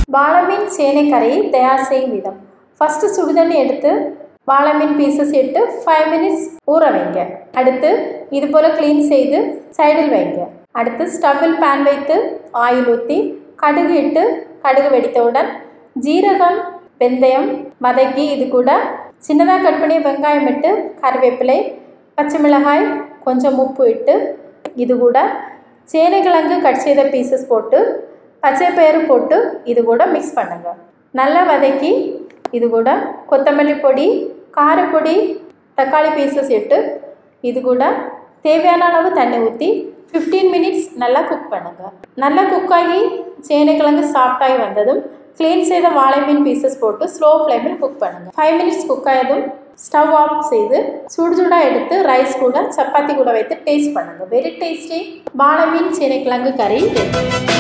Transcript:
வாழைமீன் சேனை கறியை தயார் செய்யும் விதம் ஃபஸ்ட்டு சுடுதண்ணி எடுத்து வாழைமீன் பீசஸ் இட்டு ஃபைவ் மினிட்ஸ் ஊற வைங்க அடுத்து இது போல் க்ளீன் செய்து சைடில் வைங்க அடுத்து ஸ்டவ்வில் பேன் வைத்து ஆயில் ஊற்றி கடுகு இட்டு கடுகு வெடித்தவுடன் ஜீரகம் வெந்தயம் வதக்கி இது கூட சின்னதாக கட் பண்ணி வெங்காயம் இட்டு கருவேப்பிலை பச்சை மிளகாய் கொஞ்சம் உப்பு இட்டு இது கூட சேனைக்கிழங்கு கட் செய்த பீசஸ் போட்டு பச்சை பயிறு போட்டு இது கூட மிக்ஸ் பண்ணுங்கள் நல்லா வதக்கி இது கூட கொத்தமல்லி பொடி காரப்பொடி தக்காளி பீசஸ் இட்டு இது கூட தேவையான அளவு தண்ணி ஊற்றி ஃபிஃப்டீன் மினிட்ஸ் நல்லா குக் பண்ணுங்கள் நல்லா குக் ஆகி சேனைக்கிழங்கு சாஃப்டாகி வந்ததும் க்ளீன் செய்த வாழை மீன் பீசஸ் போட்டு ஸ்லோ ஃப்ளேமில் குக் பண்ணுங்கள் ஃபைவ் மினிட்ஸ் குக் ஆயதும் ஸ்டவ் ஆஃப் செய்து சுடு சுடாக எடுத்து ரைஸ் கூட சப்பாத்தி கூட வைத்து டேஸ்ட் பண்ணுங்கள் வெரி டேஸ்டி வாழை மீன் சேனைக்கிழங்கு கறி ready.